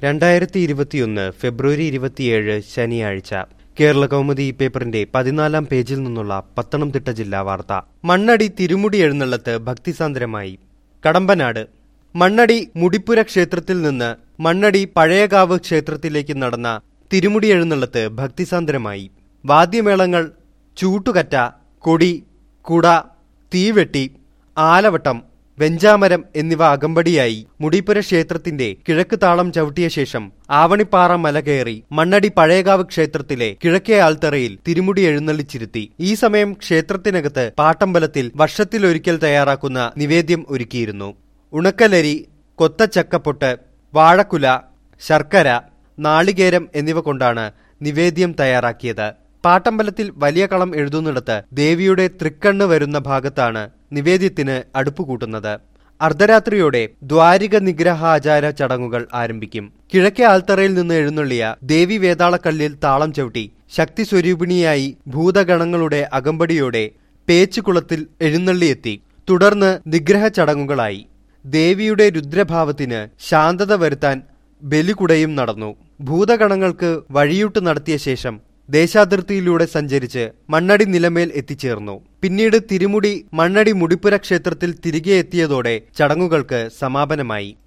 രണ്ടായിരത്തി ഇരുപത്തിയൊന്ന് ഫെബ്രുവരി ഇരുപത്തിയേഴ് ശനിയാഴ്ച കേരള കൗമുദി ഈ പേപ്പറിന്റെ പതിനാലാം പേജിൽ നിന്നുള്ള പത്തനംതിട്ട ജില്ലാ വാർത്ത മണ്ണടി തിരുമുടി എഴുന്നള്ളത്ത് ഭക്തിസാന്ദ്രമായി കടമ്പനാട് മണ്ണടി മുടിപ്പുര ക്ഷേത്രത്തിൽ നിന്ന് മണ്ണടി പഴയകാവ് ക്ഷേത്രത്തിലേക്ക് നടന്ന തിരുമുടി എഴുന്നള്ളത്ത് ഭക്തിസാന്ദ്രമായി വാദ്യമേളങ്ങൾ ചൂട്ടുകറ്റ കൊടി കുട തീവെട്ടി ആലവട്ടം വെഞ്ചാമരം എന്നിവ അകമ്പടിയായി മുടിപ്പുര ക്ഷേത്രത്തിന്റെ കിഴക്ക് താളം ചവിട്ടിയ ശേഷം ആവണിപ്പാറ മല കയറി മണ്ണടി പഴയകാവ് ക്ഷേത്രത്തിലെ കിഴക്കേ ആൽത്തറയിൽ തിരുമുടി എഴുന്നള്ളിച്ചിരുത്തി ഈ സമയം ക്ഷേത്രത്തിനകത്ത് പാട്ടമ്പലത്തിൽ വർഷത്തിലൊരിക്കൽ തയ്യാറാക്കുന്ന നിവേദ്യം ഒരുക്കിയിരുന്നു ഉണക്കലരി കൊത്തച്ചക്കപ്പൊട്ട് വാഴക്കുല ശർക്കര നാളികേരം എന്നിവ കൊണ്ടാണ് നിവേദ്യം തയ്യാറാക്കിയത് പാട്ടമ്പലത്തിൽ വലിയ കളം എഴുതുന്നിടത്ത് ദേവിയുടെ തൃക്കണ്ണ് വരുന്ന ഭാഗത്താണ് നിവേദ്യത്തിന് അടുപ്പ് കൂട്ടുന്നത് അർദ്ധരാത്രിയോടെ ദ്വാരിക നിഗ്രഹാചാര ചടങ്ങുകൾ ആരംഭിക്കും കിഴക്കേ ആൽത്തറയിൽ നിന്ന് എഴുന്നള്ളിയ ദേവി വേതാളക്കല്ലിൽ താളം ചവിട്ടി ശക്തി സ്വരൂപിണിയായി ഭൂതഗണങ്ങളുടെ അകമ്പടിയോടെ പേച്ചുകുളത്തിൽ എഴുന്നള്ളിയെത്തി തുടർന്ന് നിഗ്രഹ ചടങ്ങുകളായി ദേവിയുടെ രുദ്രഭാവത്തിന് ശാന്തത വരുത്താൻ ബലികുടയും നടന്നു ഭൂതഗണങ്ങൾക്ക് വഴിയൂട്ട് നടത്തിയ ശേഷം ദേശാതിർത്തിയിലൂടെ സഞ്ചരിച്ച് മണ്ണടി നിലമേൽ എത്തിച്ചേർന്നു പിന്നീട് തിരുമുടി മണ്ണടി മുടിപ്പുര ക്ഷേത്രത്തിൽ തിരികെ എത്തിയതോടെ ചടങ്ങുകൾക്ക് സമാപനമായി